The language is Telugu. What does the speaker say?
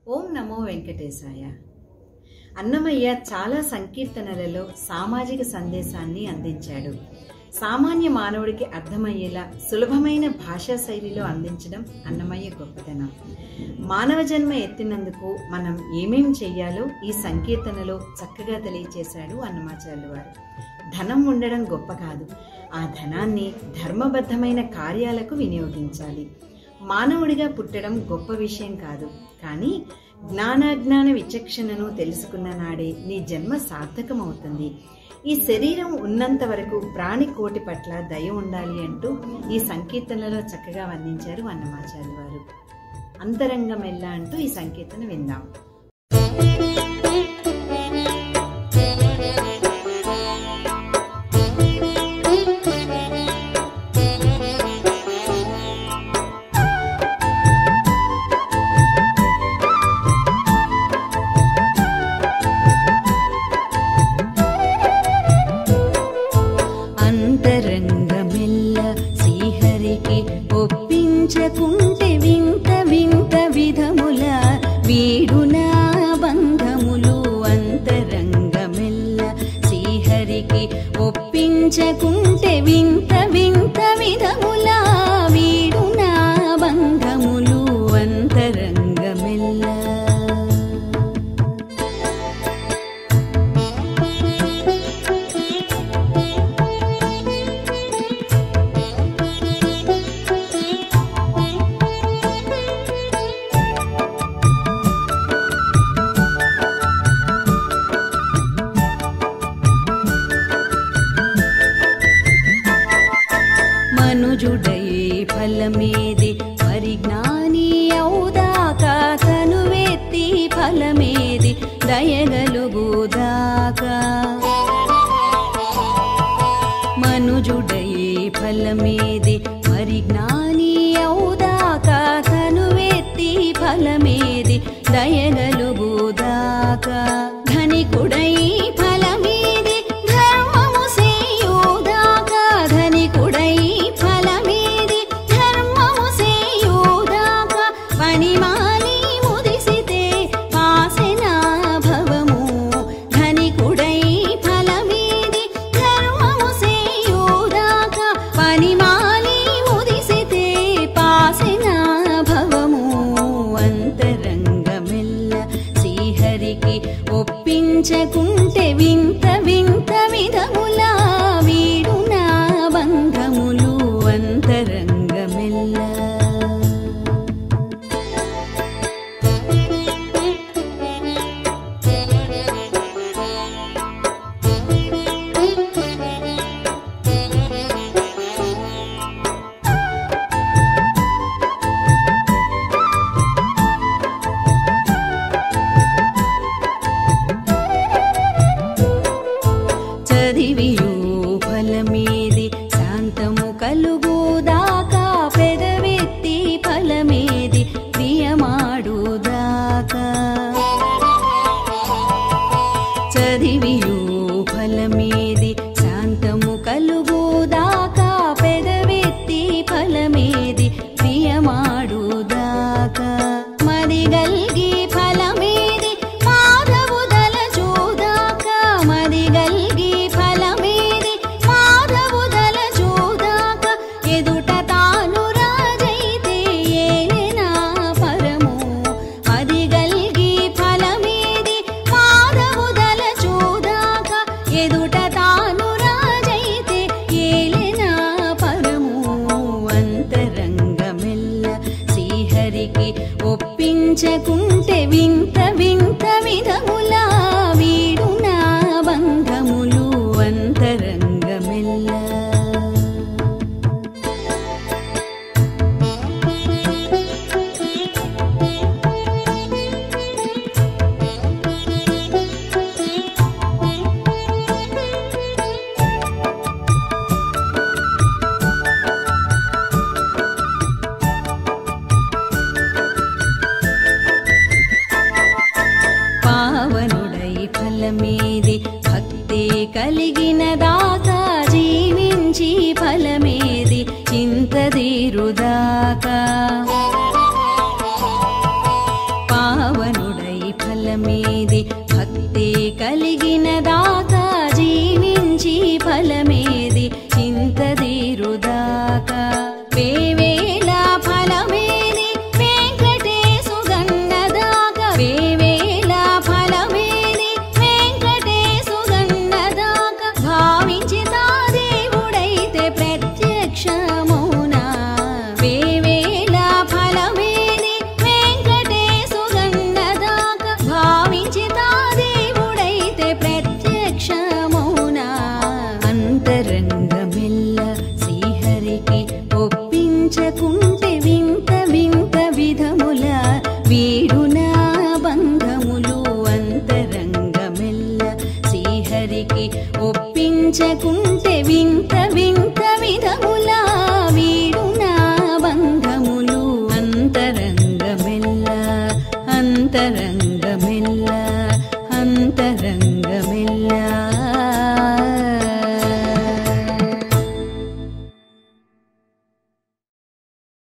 ఓం నమో వెంకటేశాయ అన్నమయ్య చాలా సంకీర్తనలలో సామాజిక సందేశాన్ని అందించాడు సామాన్య మానవుడికి అర్థమయ్యేలా సులభమైన భాషా శైలిలో అందించడం అన్నమయ్య గొప్పతనం మానవ జన్మ ఎత్తినందుకు మనం ఏమేం చెయ్యాలో ఈ సంకీర్తనలో చక్కగా తెలియచేశాడు అన్నమాచార్యులు వారు ధనం ఉండడం గొప్ప కాదు ఆ ధనాన్ని ధర్మబద్ధమైన కార్యాలకు వినియోగించాలి మానవుడిగా పుట్టడం గొప్ప విషయం కాదు కానీ జ్ఞానాజ్ఞాన విచక్షణను తెలుసుకున్న నాడే నీ జన్మ సార్థకమవుతుంది ఈ శరీరం ఉన్నంత వరకు ప్రాణి కోటి పట్ల దయ ఉండాలి అంటూ ఈ సంకీర్తనలో చక్కగా వర్ణించారు అన్నమాచార్య వారు అంతరంగమెల్లా అంటూ ఈ సంకీర్తన విందాం అంతరంగమెల్ల శ్రీహరికి ఒప్పించకుంటే వింత వింత విధముల వీడునా బంధములు అంతరంగమెల్ల శ్రీహరికి ఒప్పించకుంటే వింత వింత విధముల వీడునా బంధములు అంతరంగమెల్ల మనుజుడై ఫలమేది పరిజ్ఞాని అవుదాకా తనువెత్తి ఫలమేది దయగలుగుదాకా మనుజుడై ఫలమేది పరిజ్ఞాని అవుదాకా తనువెత్తి ఫలమేది దయగలుగుదాకా ధనికుడై ఫలమేది ధర్మము సేయుదాకా ధనికుడై ఫలమేది ధర్మము సేయుదాకా పనిమాలి ముదిసితే పాసెనా భవము ధనికుడై ఫలమేది ధర్మము సేయుదాకా పనిమాలి ముదిసితే పాసెనా భవము అంతరంగమెల్ల శ్రీహరికి ఒప్పించకుంటే వింత వింత విధముల వీడునా బంధములు అంతరంగమెల్ల చదివియు ఫలమేది శాంతము కలుగుదాకా పెదవెత్తి ఫలమేది ప్రియమాడుదాకా చదివియు ఫలమేది శాంతము కలుగుదాకా పెదవెత్తి ఫలమేది ప్రియమాడుదాకా మదిగల్గి ఫలమేది మాధవుదల చూదాకా మదిగల్గి ఫలమేది మాధవుదల చూదాకా ఎదుట తాను రాజైతే ఏలెనా పరము మదిగల్గి ఫలమేది మాధవుదల చూదాకా ఎదుట తాను రాజైతే ఏలెనా పరము అంతరంగమెల్ల శ్రీహరికి ఒప్పించకుంటే వింత వింత విధముల వీడునా బంధములు అంతరంగమెల్ల పావనుడై ఫలమేది భక్తి కలిగిన దాకా జీవించి ఫలమేది చింత తీరుదాకా పావను ఫలమేది భక్తి కలిగిన దాకా జీవించి ఫలమేది చింతదీరుదాకా వేవేల ఫలమేది వెంకటేశు గన్నదాకా వేవేల ఫలమేది వెంకటేశు గన్నదాకా భావించి తా దేవుడైతే ప్రత్యక్షమౌనా వేవేల ఫలమేది వెంకటేశు గన్నదాకా భావించి తా దేవుడైతే ప్రత్యక్షమౌనా అంతరంగమెల్ల శ్రీహరికి ఒప్పించకుంటే వింత వింత విధముల వీడునా బంధములు అంతరంగమెల్ల శ్రీహరికి ఒప్పించకుంటే వింత వింత విధముల వీడునా బంధములు అంతరంగమెల్ల అంతరంగ